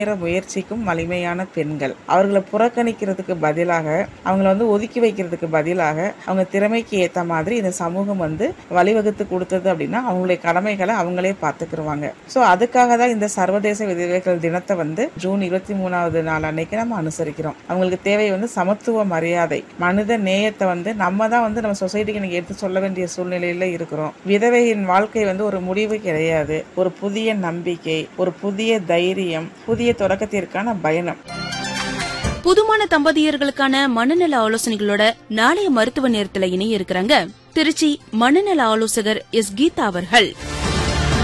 முன்னேற முயற்சிக்கும் வலிமையான பெண்கள் அவர்களை புறக்கணிக்கிறதுக்கு பதிலாக அவங்கள வந்து ஒதுக்கி வைக்கிறதுக்கு பதிலாக அவங்க திறமைக்கு ஏத்த மாதிரி இந்த சமூகம் வந்து வழிவகுத்து கொடுத்தது அப்படின்னா அவங்களுடைய கடமைகளை அவங்களே பார்த்துக்கிருவாங்க ஸோ அதுக்காக தான் இந்த சர்வதேச விதவைகள் தினத்தை வந்து ஜூன் இருபத்தி மூணாவது நாள் அன்னைக்கு நம்ம அனுசரிக்கிறோம் அவங்களுக்கு தேவை வந்து சமத்துவ மரியாதை மனித நேயத்தை வந்து நம்ம தான் வந்து நம்ம சொசைட்டிக்கு இன்னைக்கு எடுத்து சொல்ல வேண்டிய சூழ்நிலையில இருக்கிறோம் விதவையின் வாழ்க்கை வந்து ஒரு முடிவு கிடையாது ஒரு புதிய நம்பிக்கை ஒரு புதிய தைரியம் புதிய தொடக்கத்திற்கான பயணம் புதுமான தம்பதியர்களுக்கான மனநல ஆலோசனைகளோட நாளைய மருத்துவ நேரத்துல இணைய இருக்கிறாங்க திருச்சி மனநல ஆலோசகர் எஸ் கீதா அவர்கள்